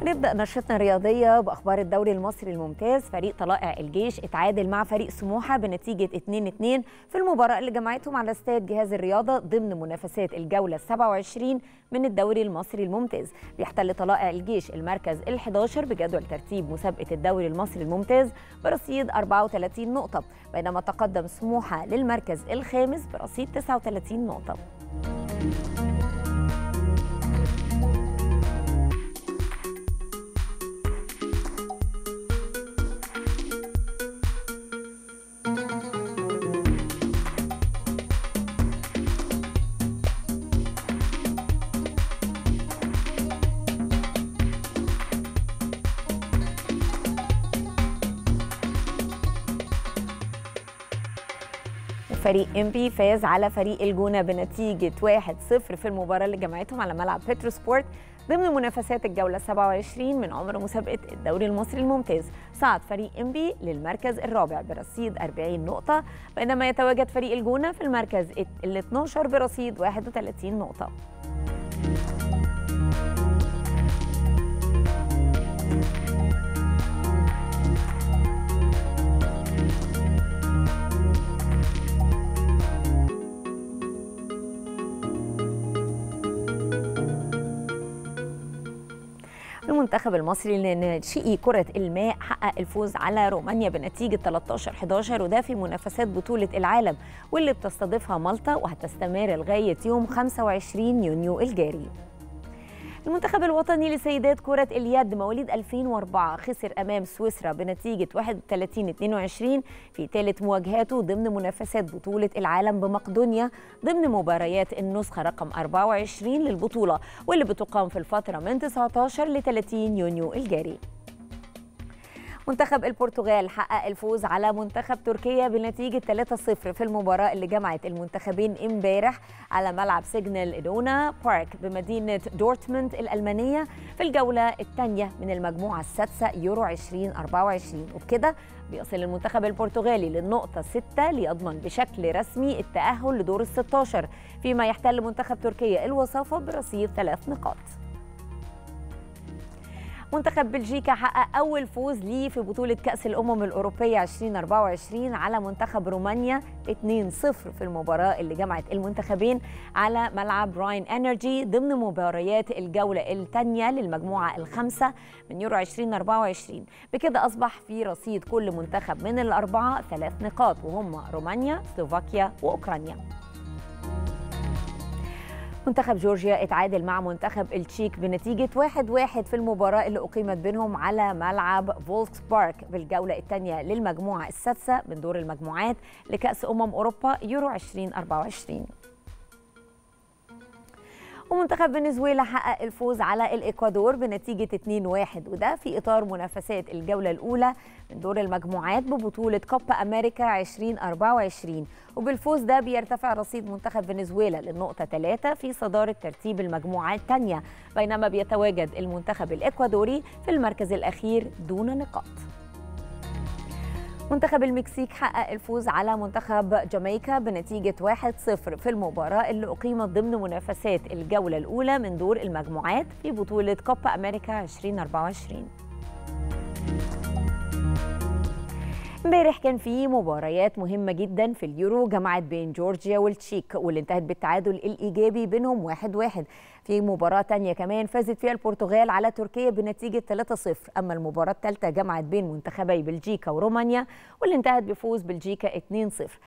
هنبدأ نشرتنا الرياضية بأخبار الدوري المصري الممتاز فريق طلائع الجيش اتعادل مع فريق سموحة بنتيجة 2-2 في المباراة اللي جمعتهم على استاد جهاز الرياضة ضمن منافسات الجولة 27 من الدوري المصري الممتاز بيحتل طلائع الجيش المركز ال11 بجدول ترتيب مسابقة الدوري المصري الممتاز برصيد 34 نقطة بينما تقدم سموحة للمركز الخامس برصيد 39 نقطة فريق امبي فاز على فريق الجونه بنتيجه 1-0 في المباراه اللي جمعتهم على ملعب بيترو سبورت ضمن منافسات الجوله 27 من عمر مسابقه الدوري المصري الممتاز صعد فريق امبي للمركز الرابع برصيد 40 نقطه بينما يتواجد فريق الجونه في المركز ال 12 برصيد 31 نقطه المنتخب المصري لناشئي كرة الماء حقق الفوز على رومانيا بنتيجة 13-11 وده في منافسات بطولة العالم واللي بتستضيفها مالطا وهتستمر لغاية يوم 25 يونيو الجاري. المنتخب الوطني لسيدات كرة اليد مواليد 2004 خسر أمام سويسرا بنتيجة 31-22 في ثالث مواجهاته ضمن منافسات بطولة العالم بمقدونيا ضمن مباريات النسخة رقم 24 للبطولة واللي بتقام في الفترة من 19 ل 30 يونيو الجاري. منتخب البرتغال حقق الفوز على منتخب تركيا بنتيجة 3-0 في المباراة اللي جمعت المنتخبين امبارح على ملعب سيجنال إدونا بارك بمدينة دورتموند الألمانية في الجولة الثانية من المجموعة السادسة يورو 2024 وبكده بيصل المنتخب البرتغالي للنقطة 6 ليضمن بشكل رسمي التأهل لدور ال 16 فيما يحتل منتخب تركيا الوصافة برصيد ثلاث نقاط. منتخب بلجيكا حقق أول فوز ليه في بطولة كأس الأمم الأوروبية 2024 على منتخب رومانيا 2-0 في المباراة اللي جمعت المنتخبين على ملعب راين انرجي ضمن مباريات الجولة الثانية للمجموعة الخامسة من يورو 2024 بكده أصبح في رصيد كل منتخب من الأربعة ثلاث نقاط وهم رومانيا سلوفاكيا وأوكرانيا منتخب جورجيا اتعادل مع منتخب التشيك بنتيجة 1-1 في المباراة اللي أقيمت بينهم على ملعب فولكس بارك بالجولة الثانية للمجموعة السادسة من دور المجموعات لكأس أمم أوروبا يورو 2024 ومنتخب فنزويلا حقق الفوز على الإكوادور بنتيجة 2-1 وده في إطار منافسات الجولة الأولى من دور المجموعات ببطولة كوبا أمريكا 2024 وبالفوز ده بيرتفع رصيد منتخب فنزويلا للنقطة 3 في صدارة ترتيب المجموعة الثانية بينما بيتواجد المنتخب الإكوادوري في المركز الأخير دون نقاط منتخب المكسيك حقق الفوز على منتخب جامايكا بنتيجة 1-0 في المباراة اللي أقيمت ضمن منافسات الجولة الأولى من دور المجموعات في بطولة كوبا أمريكا 2024 امبارح كان في مباريات مهمة جدا في اليورو جمعت بين جورجيا والتشيك واللي انتهت بالتعادل الإيجابي بينهم واحد واحد في مباراة تانية كمان فازت فيها البرتغال على تركيا بنتيجة 3-0 أما المباراة الثالثة جمعت بين منتخبي بلجيكا ورومانيا واللي انتهت بفوز بلجيكا 2-0